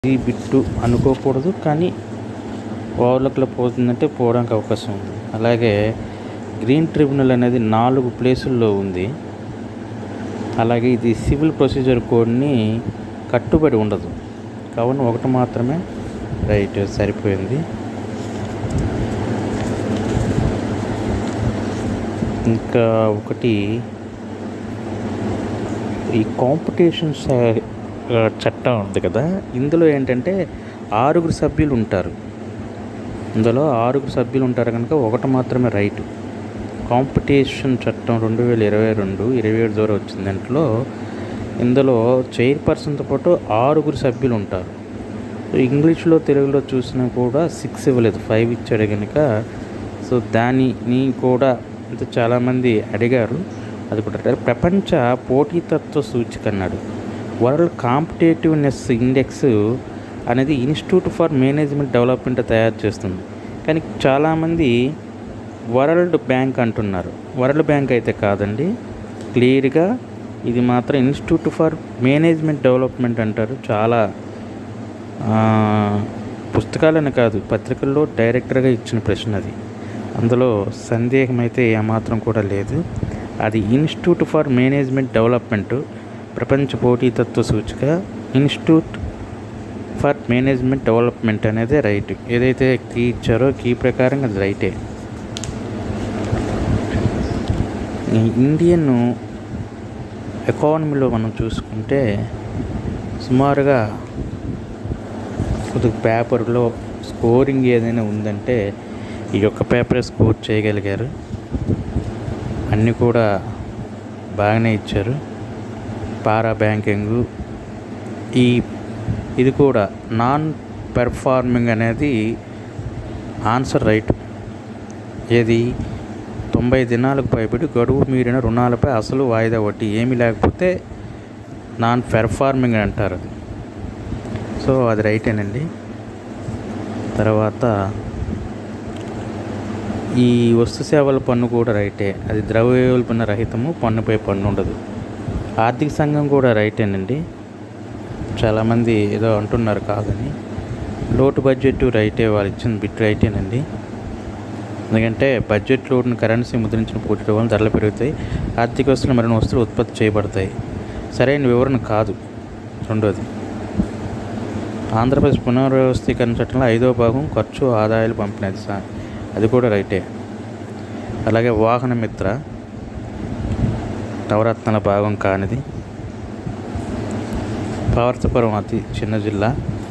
ఈ బిట్టు అనుకోకూడదు కానీ ఓవర్లోక్లో పోతుందంటే పోవడానికి అవకాశం ఉంది అలాగే గ్రీన్ ట్రిబ్యునల్ అనేది నాలుగు ప్లేసుల్లో ఉంది అలాగే ఇది సివిల్ ప్రొసీజర్ కోడ్ని కట్టుబడి ఉండదు కావున ఒకటి మాత్రమే రైట్ సరిపోయింది ఇంకా ఒకటి ఈ కాంపిటీషన్ చట్టం ఉంది కదా ఇందులో ఏంటంటే ఆరుగురు సభ్యులు ఉంటారు ఇందులో ఆరుగురు సభ్యులు ఉంటారు కనుక ఒకటి మాత్రమే రైట్ కాంపిటీషన్ చట్టం రెండు వేల ఇరవై రెండు ఇరవై ఏడు ద్వారా వచ్చిన దాంట్లో ఇందులో చైర్పర్సన్తో పాటు ఆరుగురు సభ్యులు ఉంటారు ఇంగ్లీష్లో తెలుగులో చూసినా కూడా సిక్స్ ఇవ్వలేదు ఫైవ్ ఇచ్చాడు కనుక సో దానిని కూడా అంటే చాలామంది అడిగారు అది కూడా ప్రపంచ పోటీతత్వ సూచిక అన్నాడు వరల్డ్ కాంపిటేటివ్నెస్ ఇండెక్స్ అనేది ఇన్స్టిట్యూట్ ఫర్ మేనేజ్మెంట్ డెవలప్మెంట్ తయారు చేస్తుంది కానీ చాలామంది వరల్డ్ బ్యాంక్ అంటున్నారు వరల్డ్ బ్యాంక్ అయితే కాదండి క్లియర్గా ఇది మాత్రం ఇన్స్టిట్యూట్ ఫర్ మేనేజ్మెంట్ డెవలప్మెంట్ అంటారు చాలా ఆ, పుస్తకాలని కాదు పత్రికల్లో డైరెక్టర్గా ఇచ్చిన ప్రశ్న అది అందులో సందేహం అయితే ఏమాత్రం కూడా లేదు అది ఇన్స్టిట్యూట్ ఫర్ మేనేజ్మెంట్ డెవలప్మెంట్ ప్రపంచ పోటీతత్వ సూచిక ఇన్స్టిట్యూట్ ఫర్ మేనేజ్మెంట్ డెవలప్మెంట్ అనేది రైట్ ఏదైతే కీ ఇచ్చారో కీ ప్రకారం అది రైటే ఈ ఇండియన్ ఎకానమీలో మనం చూసుకుంటే సుమారుగా కొద్దిగా పేపర్లో స్కోరింగ్ ఏదైనా ఉందంటే ఈ యొక్క పేపరే స్కోర్ చేయగలిగారు అన్నీ కూడా బాగానే ఇచ్చారు పారా బ్యాంకింగ్ ఈ ఇది కూడా నాన్ పెర్ఫార్మింగ్ అనేది ఆన్సర్ రైట్ ఏది తొంభై దినాలకు పైబడి గడువు మీరిన రుణాలపై అసలు వాయిదా వడ్డీ ఏమీ లేకపోతే నాన్ పెర్ఫార్మింగ్ అని అంటారు అది సో అది రైటేనండి తర్వాత ఈ వస్తు సేవల పన్ను కూడా రైటే అది ద్రవ్యోల్బణ రహితము పన్నుపై పన్ను ఉండదు ఆర్థిక సంఘం కూడా రైటేనండి చాలామంది ఏదో అంటున్నారు కాదని లోటు బడ్జెట్ రైటే వాళ్ళు ఇచ్చిన బిట్ రైటేనండి ఎందుకంటే బడ్జెట్ లోటును కరెన్సీ ముద్రించిన పోటీ వల్ల ధరలు పెరుగుతాయి ఆర్థిక వస్తువులు మరిన్ని వస్తువులు ఉత్పత్తి చేయబడతాయి సరైన వివరణ కాదు రెండోది ఆంధ్రప్రదేశ్ పునర్వ్యవస్థీకరణ చట్టంలో ఐదో భాగం ఖర్చు ఆదాయాలు పంపిణీ అది సా- అది కూడా రైటే అలాగే వాహన మిత్ర నవరత్నాల భాగం కానిది పార్వతపురం అతి చిన్న జిల్లా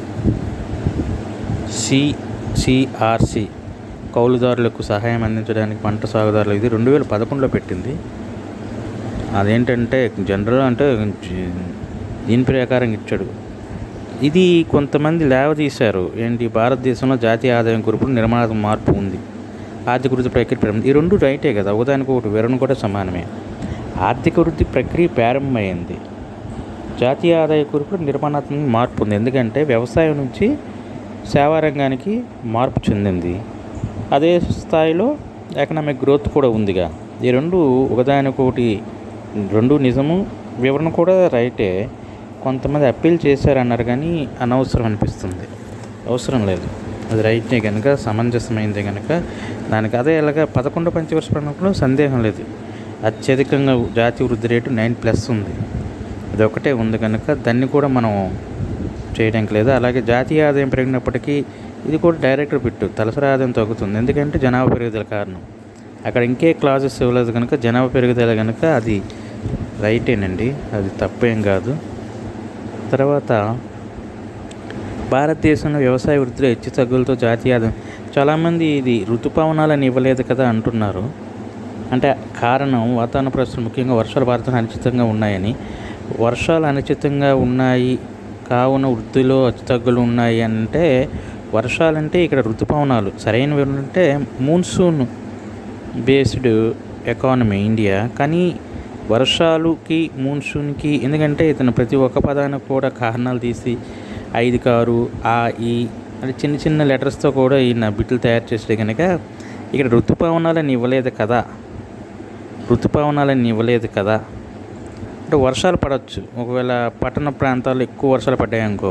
సిసిఆర్సి కౌలుదారులకు సహాయం అందించడానికి పంట సాగుదారులు ఇది రెండు వేల పదకొండులో పెట్టింది అదేంటంటే జనరల్ అంటే జీ- దీని ప్రకారం ఇచ్చాడు ఇది కొంతమంది లేవదీశారు ఏంటి భారతదేశంలో జాతీయ ఆదాయం కురుపులు నిర్మాణాత్మక మార్పు ఉంది ఆర్థిక వృద్ధి ప్రక్రియ ప్రారంభం ఈ రెండు రైటే కదా ఒకదానికి ఒకటి వివరణ కూడా సమానమే ఆర్థిక వృద్ధి ప్రక్రియ ప్రారంభమైంది జాతీయ ఆదాయ కురుపులు నిర్మాణాత్మక మార్పు ఉంది ఎందుకంటే వ్యవసాయం నుంచి సేవా రంగానికి మార్పు చెందింది అదే స్థాయిలో ఎకనామిక్ గ్రోత్ కూడా ఉందిగా ఈ రెండు ఒకదానికొకటి రెండు నిజము వివరణ కూడా రైటే కొంతమంది అప్పీల్ చేశారన్నారు కానీ అనవసరం అనిపిస్తుంది అవసరం లేదు అది రైటే కనుక సమంజసమైంది కనుక దానికి అదే ఇలాగ పదకొండు పంచవర్ష ప్రణాళికలో సందేహం లేదు అత్యధికంగా జాతీయ వృద్ధి రేటు నైన్ ప్లస్ ఉంది అది ఒకటే ఉంది కనుక దాన్ని కూడా మనం చేయడానికి లేదు అలాగే జాతీయ ఆదాయం పెరిగినప్పటికీ ఇది కూడా డైరెక్టర్ పెట్టు తలసరి ఆదాయం తగ్గుతుంది ఎందుకంటే జనాభా పెరుగుదల కారణం అక్కడ ఇంకే క్లాజెస్ ఇవ్వలేదు కనుక జనాభా పెరుగుదల కనుక అది రైటేనండి అది తప్పేం కాదు తర్వాత భారతదేశంలో వ్యవసాయ వృద్ధిలో హెచ్చు తగ్గులతో జాతీయ ఆదాయం చాలామంది ఇది ఋతుపవనాలని ఇవ్వలేదు కదా అంటున్నారు అంటే కారణం వాతావరణ పరిస్థితులు ముఖ్యంగా వర్షాలు భారతంలో అనిశ్చితంగా ఉన్నాయని వర్షాలు అనిశ్చితంగా ఉన్నాయి కావున వృద్ధిలో హెచ్చుతగ్గులు ఉన్నాయి అంటే వర్షాలంటే ఇక్కడ ఋతుపవనాలు సరైన అంటే మూన్సూన్ బేస్డ్ ఎకానమీ ఇండియా కానీ వర్షాలుకి మూన్సూన్కి ఎందుకంటే ఇతను ప్రతి ఒక్క పదానికి కూడా కారణాలు తీసి ఐదు కారు ఆ ఈ అంటే చిన్న చిన్న లెటర్స్తో కూడా ఈయన బిట్లు తయారు చేస్తే కనుక ఇక్కడ ఋతుపవనాలని ఇవ్వలేదు కదా ఋతుపవనాలని ఇవ్వలేదు కదా అంటే వర్షాలు పడవచ్చు ఒకవేళ పట్టణ ప్రాంతాల్లో ఎక్కువ వర్షాలు పడ్డాయనుకో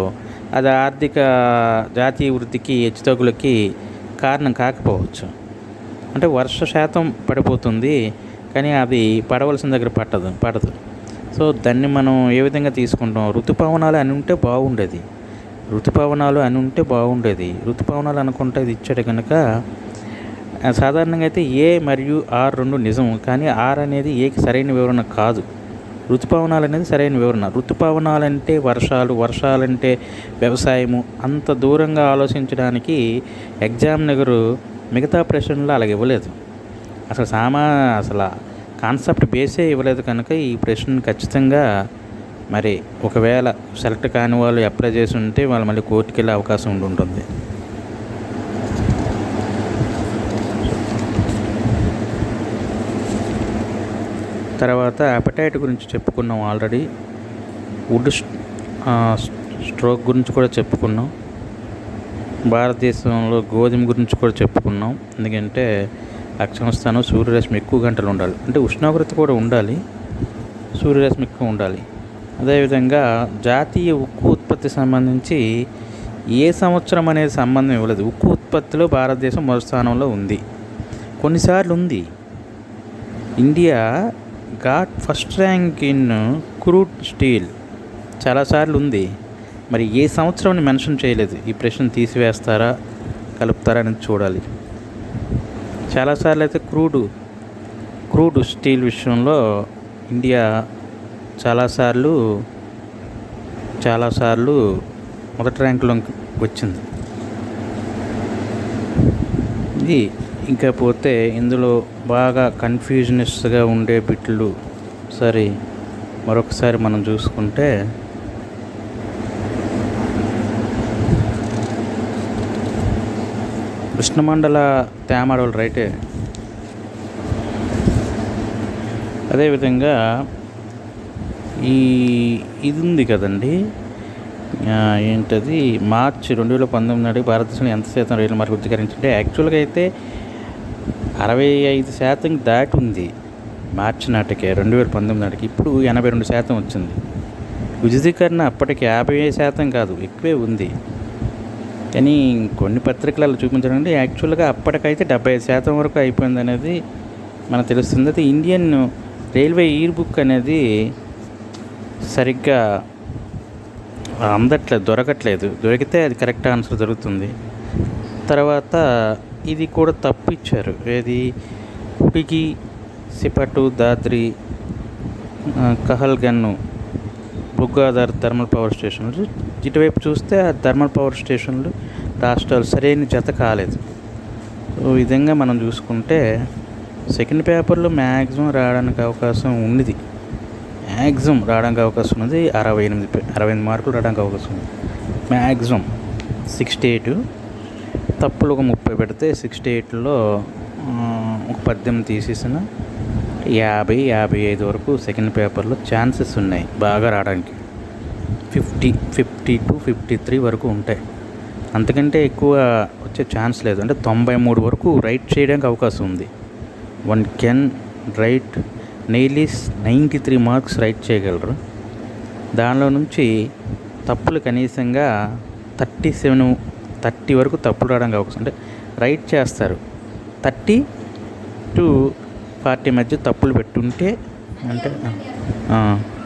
అది ఆర్థిక జాతీయ వృద్ధికి హెచ్చుతగ్గులకి కారణం కాకపోవచ్చు అంటే వర్ష శాతం పడిపోతుంది కానీ అది పడవలసిన దగ్గర పట్టదు పడదు సో దాన్ని మనం ఏ విధంగా తీసుకుంటాం ఋతుపవనాలు అని ఉంటే బాగుండేది ఋతుపవనాలు అని ఉంటే బాగుండేది ఋతుపవనాలు అనుకుంటే ఇది ఇచ్చాడు కనుక ఆ, సాధారణంగా అయితే ఏ మరియు ఆర్ రెండు నిజం కానీ ఆర్ అనేది ఏకి సరైన వివరణ కాదు ఋతుపవనాలు అనేది సరైన వివరణ ఋతుపవనాలు అంటే వర్షాలు వర్షాలంటే వ్యవసాయము అంత దూరంగా ఆలోచించడానికి ఎగ్జామ్ నగరు మిగతా ప్రశ్నలు అలాగ ఇవ్వలేదు అసలు సామా అసలు కాన్సెప్ట్ బేసే ఇవ్వలేదు కనుక ఈ ప్రశ్న ఖచ్చితంగా మరి ఒకవేళ సెలెక్ట్ కాని వాళ్ళు అప్లై చేసి ఉంటే వాళ్ళు మళ్ళీ కోర్టుకి వెళ్ళే అవకాశం ఉండి ఉంటుంది తర్వాత అపటైట్ గురించి చెప్పుకున్నాం ఆల్రెడీ వుడ్ స్ట్రోక్ గురించి కూడా చెప్పుకున్నాం భారతదేశంలో గోధుమ గురించి కూడా చెప్పుకున్నాం ఎందుకంటే అక్షరస్థానం సూర్యరశ్మి ఎక్కువ గంటలు ఉండాలి అంటే ఉష్ణోగ్రత కూడా ఉండాలి సూర్యరశ్మి ఎక్కువ ఉండాలి అదేవిధంగా జాతీయ ఉక్కు ఉత్పత్తి సంబంధించి ఏ సంవత్సరం అనేది సంబంధం ఇవ్వలేదు ఉక్కు ఉత్పత్తిలో భారతదేశం మొదటి స్థానంలో ఉంది కొన్నిసార్లు ఉంది India got first rank in crude steel చాలాసార్లు ఉంది మరి ఏ సంవత్సరం అని మెన్షన్ చేయలేదు ఈ ప్రశ్న తీసివేస్తారా కలుపుతారా అనేది చూడాలి చాలాసార్లు అయితే క్రూడ్ క్రూడ్ స్టీల్ విషయంలో ఇండియా చాలాసార్లు చాలాసార్లు మొదటి ర్యాంకులో వచ్చింది ఇది ఇంకా పోతే ఇందులో బాగా కన్ఫ్యూజనస్గా ఉండే బిట్లు సరే మరొకసారి మనం చూసుకుంటే కృష్ణమండల తేమాడోళ్ళు రైటే అదేవిధంగా ఈ ఇది ఉంది కదండి ఆ, ఏంటది మార్చి రెండు వేల పంతొమ్మిది నాటికి భారతదేశంలో ఎంత శాతం రైలు మార్కెట్ వృద్ధీకరించింటే యాక్చువల్గా అయితే అరవై ఐదు శాతం దాటి ఉంది మార్చి నాటికే రెండు వేల పంతొమ్మిది నాటికి ఇప్పుడు ఎనభై రెండు శాతం వచ్చింది విద్యుదీకరణ అప్పటికి యాభై శాతం కాదు ఎక్కువే ఉంది కానీ కొన్ని పత్రికలలో చూపించడానికి యాక్చువల్గా అప్పటికైతే డెబ్బై ఐదు శాతం వరకు అయిపోయింది అనేది మనకు తెలుస్తుంది అయితే ఇండియన్ రైల్వే ఇయర్ బుక్ అనేది సరిగ్గా అందట్లేదు దొరకట్లేదు దొరికితే అది కరెక్ట్ ఆన్సర్ దొరుకుతుంది తర్వాత ఇది కూడా తప్పు ఇచ్చారు ఏది కుటికి సిపటు దాద్రి ఆ, కహల్గన్ను బుగ్గాదార్ థర్మల్ పవర్ స్టేషన్లు ఇటువైపు చూస్తే ఆ థర్మల్ పవర్ స్టేషన్లు రాష్ట్రాలు సరైన జత కాలేదు సో ఈ విధంగా మనం చూసుకుంటే సెకండ్ పేపర్లో మ్యాక్సిమం రావడానికి అవకాశం ఉన్నది మ్యాక్సిమం రావడానికి అవకాశం ఉన్నది అరవై ఎనిమిది పే- అరవై ఎనిమిది మార్కులు రావడానికి అవకాశం ఉంది మ్యాక్సిమం సిక్స్టీ ఎయిట్ తప్పులు ఒక ముప్పై పెడితే సిక్స్టీ ఎయిట్లో ఒక పద్దెనిమిది తీసేసిన యాభై యాభై ఐదు వరకు సెకండ్ పేపర్లో ఛాన్సెస్ ఉన్నాయి బాగా రావడానికి fifty fifty to fifty three వరకు ఉంటాయి అంతకంటే ఎక్కువ వచ్చే ఛాన్స్ లేదు అంటే తొంభై మూడు వరకు రైట్ చేయడానికి అవకాశం ఉంది one can write nearly ninety three marks write చేయగలరు దానిలో నుంచి తప్పులు కనీసంగా థర్టీ సెవెన్ థర్టీ వరకు తప్పులు రావడానికి అవకాశం అంటే రైట్ చేస్తారు థర్టీ టు ఫార్టీ మధ్య తప్పులు పెట్టుంటే అంటే ఆ,